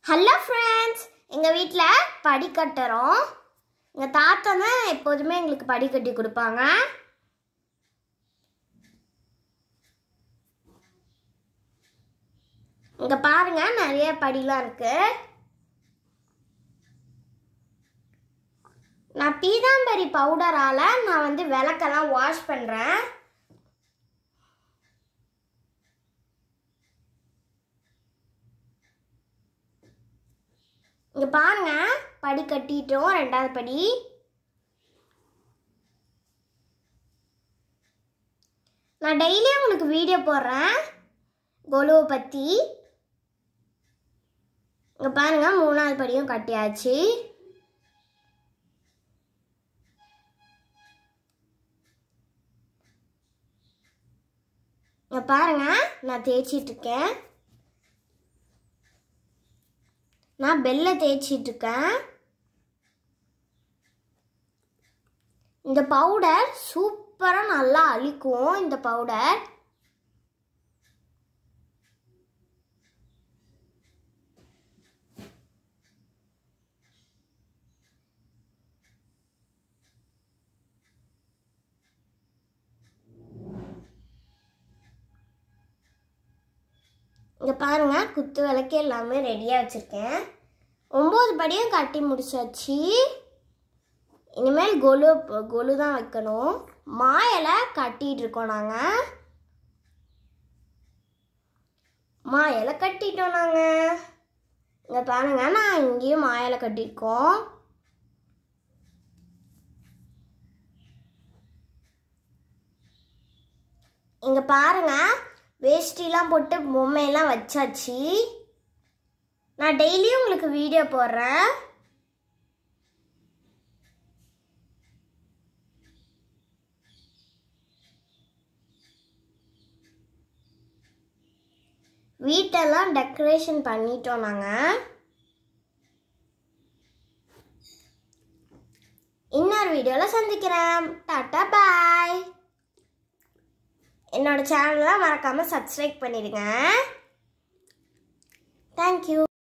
hello friends எங்கள் வீட்டில் படி கட்டுறோம் எங்கள் தாத்தா தான் எப்போதுமே எங்களுக்கு படி கட்டி கொடுப்பாங்க இங்கே பாருங்க நிறைய படிலாம் இருக்கு நான் பீதாம்பரி பவுடரால் நான் வந்து விளக்கெல்லாம் வாஷ் பண்ணுறேன் இங்க பாருங்க படி கட்டிட்டோம் ரெண்டாவது படி நான் டெய்லியும் உங்களுக்கு வீடியோ போடுறேன் கொலுவை பற்றி இங்கே பாருங்க மூணாவது படியும் கட்டியாச்சு இங்கே பாருங்க நான் தேய்ச்சிட்டு இருக்கேன் நான் பெல்ல தேய்ச்சிட்டு இருக்கேன் இந்த பவுடர் சூப்பராக நல்லா அழிக்கும் இந்த பவுடர் இங்கே பாருங்க குத்து விளக்கு எல்லாமே ரெடியாக வச்சுருக்கேன் ஒம்பது படியும் கட்டி முடிச்சாச்சு இனிமேல் கொலு கொலு தான் வைக்கணும் மாயலை கட்டிட்டு இருக்கோம் நாங்கள் மாயலை கட்டிட்டோம் நாங்கள் இங்கே பாருங்க நான் இங்கேயும் மாயலை கட்டியிருக்கோம் இங்கே பாருங்க வேஷ்டிலாம் போட்டு பொம்மையெல்லாம் வச்சாச்சு நான் டெய்லியும் உங்களுக்கு வீடியோ போடுறேன் வீட்டெல்லாம் டெக்கரேஷன் பண்ணிட்டோம் நாங்கள் இன்னொரு வீடியோவில் சந்திக்கிறேன் டாட்டா பாய் என்னோட சேனலை மறக்காமல் சப்ஸ்கிரைப் பண்ணிடுங்க தேங்க்யூ